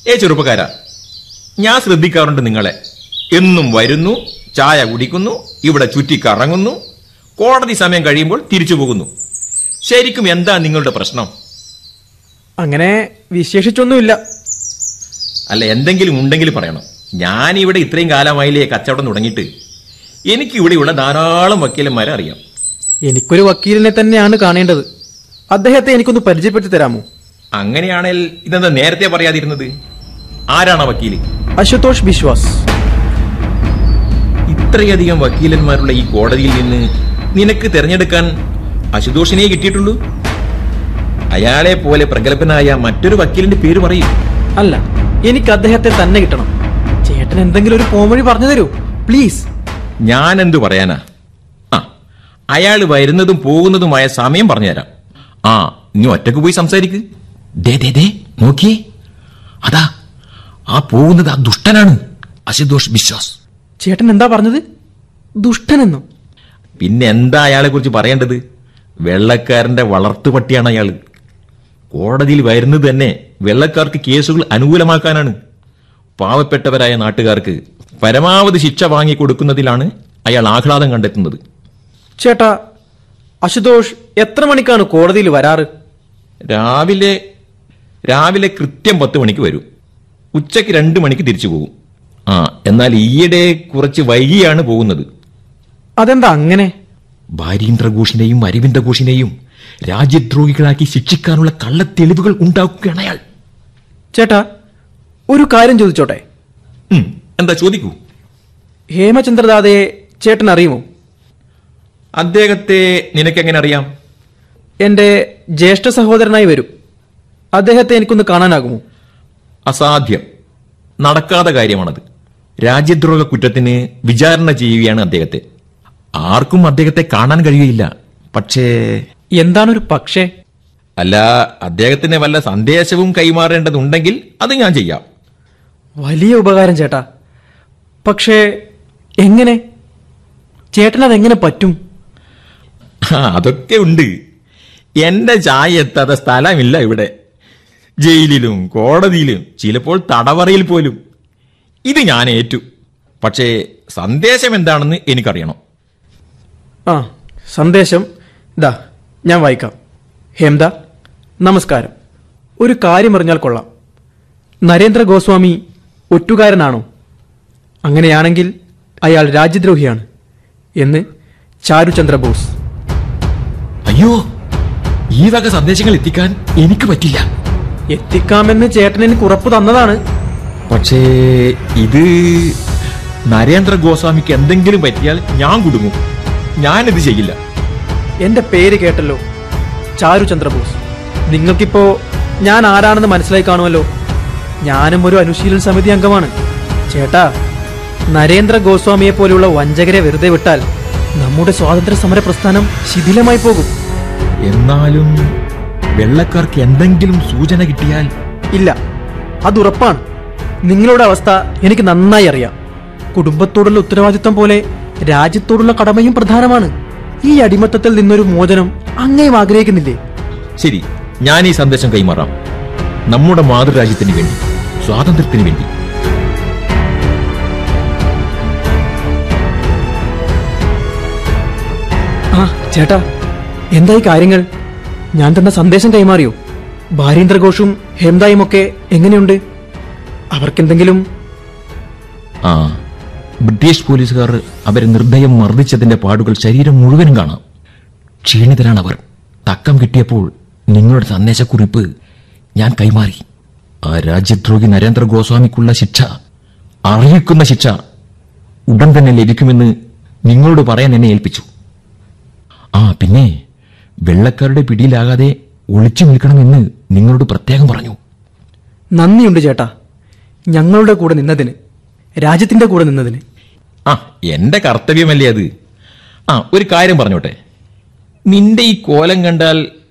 ഏ ചെറുപ്പക്കാരാ ഞാൻ ശ്രദ്ധിക്കാറുണ്ട് നിങ്ങളെ എന്നും വരുന്നു ചായ കുടിക്കുന്നു ഇവിടെ ചുറ്റിക്കറങ്ങുന്നു കോടതി സമയം കഴിയുമ്പോൾ തിരിച്ചു പോകുന്നു ശരിക്കും എന്താ നിങ്ങളുടെ പ്രശ്നം അങ്ങനെ വിശേഷിച്ചൊന്നുമില്ല അല്ല എന്തെങ്കിലും ഉണ്ടെങ്കിൽ പറയണം ഞാൻ ഇവിടെ ഇത്രയും കാലമായില്ലേ കച്ചവടം തുടങ്ങിയിട്ട് എനിക്ക് ഇവിടെയുള്ള ധാരാളം വക്കീലന്മാരെ അറിയാം എനിക്കൊരു വക്കീലിനെ തന്നെയാണ് കാണേണ്ടത് അദ്ദേഹത്തെ എനിക്കൊന്ന് പരിചയപ്പെടുത്തി തരാമോ അങ്ങനെയാണെങ്കിൽ ഇതെന്താ നേരത്തെ പറയാതിരുന്നത് ആരാണ് ആ വക്കീല് അശുതോഷ് ബിശ്വാസ് ഇത്രയധികം വക്കീലന്മാരുള്ള ഈ കോടതിയിൽ നിന്ന് നിനക്ക് തിരഞ്ഞെടുക്കാൻ അശുതോഷിനെ കിട്ടിയിട്ടുള്ളൂ അയാളെ പോലെ പ്രഗത്ഭനായ മറ്റൊരു വക്കീലിന്റെ പേര് പറയൂ അല്ല എനിക്ക് അദ്ദേഹത്തെ തന്നെ കിട്ടണം ചേട്ടൻ എന്തെങ്കിലും ഒരു പോംവഴി പറഞ്ഞു തരൂ പ്ലീസ് ഞാൻ എന്തു പറയാനാ ആ അയാൾ വരുന്നതും പോകുന്നതുമായ സമയം പറഞ്ഞുതരാം ആ നീ ഒറ്റക്ക് പോയി സംസാരിക്ക് ദേ ദേ ദേ നോക്കിയേ അതാ ആ പോകുന്നത് ആ ദുഷ്ടനാണ് അശുതോഷ് ബിശ്വാസ് ചേട്ടൻ എന്താ പറഞ്ഞത് ദുഷ്ടനെന്നോ പിന്നെ എന്താ അയാളെ കുറിച്ച് പറയേണ്ടത് വെള്ളക്കാരന്റെ വളർത്തുപട്ടിയാണ് അയാൾ കോടതിയിൽ വരുന്നത് തന്നെ വെള്ളക്കാർക്ക് കേസുകൾ അനുകൂലമാക്കാനാണ് പാവപ്പെട്ടവരായ നാട്ടുകാർക്ക് പരമാവധി ശിക്ഷ വാങ്ങിക്കൊടുക്കുന്നതിലാണ് അയാൾ ആഹ്ലാദം കണ്ടെത്തുന്നത് ചേട്ടാ അശുതോഷ് എത്ര മണിക്കാണ് കോടതിയിൽ വരാറ് രാവിലെ രാവിലെ കൃത്യം പത്ത് മണിക്ക് വരും ഉച്ചയ്ക്ക് രണ്ട് മണിക്ക് തിരിച്ചു പോകും ആ എന്നാൽ ഈയിടെ കുറച്ച് വൈകിയാണ് പോകുന്നത് അതെന്താ അങ്ങനെ ഭാരീന്ദ്ര ഘോഷിനെയും അരവിന്ദ ഘോഷിനെയും രാജ്യദ്രോഹികളാക്കി ശിക്ഷിക്കാനുള്ള കള്ളത്തെളിവുകൾ ഉണ്ടാക്കുകയാണ് അയാൾ ചേട്ടാ ഒരു കാര്യം ചോദിച്ചോട്ടെ ഉം, എന്താ ചോദിക്കൂ ഹേമചന്ദ്രദാദയെ ചേട്ടൻ അറിയുമോ അദ്ദേഹത്തെ നിനക്കെങ്ങനെ അറിയാം എന്റെ ജ്യേഷ്ഠ സഹോദരനായി വരും അദ്ദേഹത്തെ എനിക്കൊന്ന് കാണാനാകുമോ അസാധ്യം നടക്കാത്ത കാര്യമാണത് രാജ്യദ്രോഹ കുറ്റത്തിന് വിചാരണ ചെയ്യുകയാണ് അദ്ദേഹത്തെ ആർക്കും അദ്ദേഹത്തെ കാണാൻ കഴിയുകയില്ല പക്ഷേ എന്താണൊരു പക്ഷേ അല്ല അദ്ദേഹത്തിന് വല്ല സന്ദേശവും കൈമാറേണ്ടതുണ്ടെങ്കിൽ അത് ഞാൻ ചെയ്യാം വലിയ ഉപകാരം ചേട്ടാ പക്ഷേ എങ്ങനെ ചേട്ടൻ അതെങ്ങനെ പറ്റും ആ, അതൊക്കെ ഉണ്ട് എന്റെ ചായ എത്താത്ത സ്ഥലമില്ല ഇവിടെ ജയിലിലും കോടതിയിലും ചിലപ്പോൾ തടവറയിൽ പോലും ഇത് ഞാൻ ഏറ്റു പക്ഷേ സന്ദേശം എന്താണെന്ന് എനിക്കറിയണം ആ സന്ദേശം ഇതാ ഞാൻ വായിക്കാം ഹേംദ നമസ്കാരം ഒരു കാര്യം അറിഞ്ഞാൽ കൊള്ളാം നരേന്ദ്ര ഗോസ്വാമി ഒറ്റുകാരനാണോ അങ്ങനെയാണെങ്കിൽ അയാൾ രാജ്യദ്രോഹിയാണ് എന്ന് ചാരുചന്ദ്ര ബോസ് അയ്യോ ഈ വക സന്ദേശങ്ങൾ എത്തിക്കാൻ എനിക്ക് പറ്റില്ല എത്തിക്കാമെന്ന് ചേട്ടൻ എനിക്ക് ഉറപ്പ് തന്നതാണ് പക്ഷേ ഇത് നരേന്ദ്ര ഗോസ്വാമിക്ക് എന്തെങ്കിലും പറ്റിയാൽ ഞാൻ കുടുങ്ങും ഞാനിത് ചെയ്യില്ല എന്റെ പേര് കേട്ടല്ലോ ചാരുചന്ദ്ര ബോസ് നിങ്ങൾക്കിപ്പോ ഞാൻ ആരാണെന്ന് മനസ്സിലായി കാണുമല്ലോ ഞാനും ഒരു അനുശീലന സമിതി അംഗമാണ് ചേട്ടാ നരേന്ദ്ര ഗോസ്വാമിയെ പോലെയുള്ള വഞ്ചകരെ വെറുതെ വിട്ടാൽ നമ്മുടെ സ്വാതന്ത്ര്യ സമര പ്രസ്ഥാനം ശിഥിലമായി പോകും എന്നാലും വെള്ളക്കാർക്ക് എന്തെങ്കിലും സൂചന കിട്ടിയാൽ ഇല്ല അതുറപ്പാണ് നിങ്ങളുടെ അവസ്ഥ എനിക്ക് നന്നായി അറിയാം കുടുംബത്തോടുള്ള ഉത്തരവാദിത്വം പോലെ രാജ്യത്തോടുള്ള കടമയും പ്രധാനമാണ് ഈ അടിമത്തത്തിൽ നിന്നൊരു മോചനം അങ്ങേയും ആഗ്രഹിക്കുന്നില്ലേ ശരി ഞാൻ ഈ സന്ദേശം കൈമാറാം നമ്മുടെ മാതൃരാജ്യത്തിന് വേണ്ടി സ്വാതന്ത്ര്യത്തിന് വേണ്ടി ആ ചേട്ടാ എന്തായി കാര്യങ്ങൾ ഞാൻ തന്ന സന്ദേശം കൈമാറിയോ ഭാരീന്ദ്ര ഘോഷും ഹേംദായും ഒക്കെ എങ്ങനെയുണ്ട് അവർക്കെന്തെങ്കിലും ആ ബ്രിട്ടീഷ് പോലീസുകാർ അവരെ നിർദ്ദയം മർദ്ദിച്ചതിന്റെ പാടുകൾ ശരീരം മുഴുവനും കാണാം ക്ഷീണിതരാണ് അവർ തക്കം കിട്ടിയപ്പോൾ നിങ്ങളുടെ സന്ദേശക്കുറിപ്പ് ഞാൻ കൈമാറി ആ രാജ്യദ്രോഹി നരേന്ദ്ര ഗോസ്വാമിക്കുള്ള ശിക്ഷ അറിയിക്കുന്ന ശിക്ഷ ഉടൻ തന്നെ ലഭിക്കുമെന്ന് നിങ്ങളോട് പറയാൻ എന്നെ ഏൽപ്പിച്ചു ആ പിന്നെ വെള്ളക്കാരുടെ പിടിയിലാകാതെ ഒളിച്ചു നിൽക്കണമെന്ന് നിങ്ങളോട് പ്രത്യേകം പറഞ്ഞു നന്ദിയുണ്ട് ചേട്ടാ ഞങ്ങളുടെ കൂടെ നിന്നതിന് രാജ്യത്തിന്റെ കൂടെ നിന്നതിന് ആ എന്റെ കർത്തവ്യമല്ലേ അത് ആ ഒരു കാര്യം പറഞ്ഞോട്ടെ നിന്റെ ഈ കോലം കണ്ടാൽ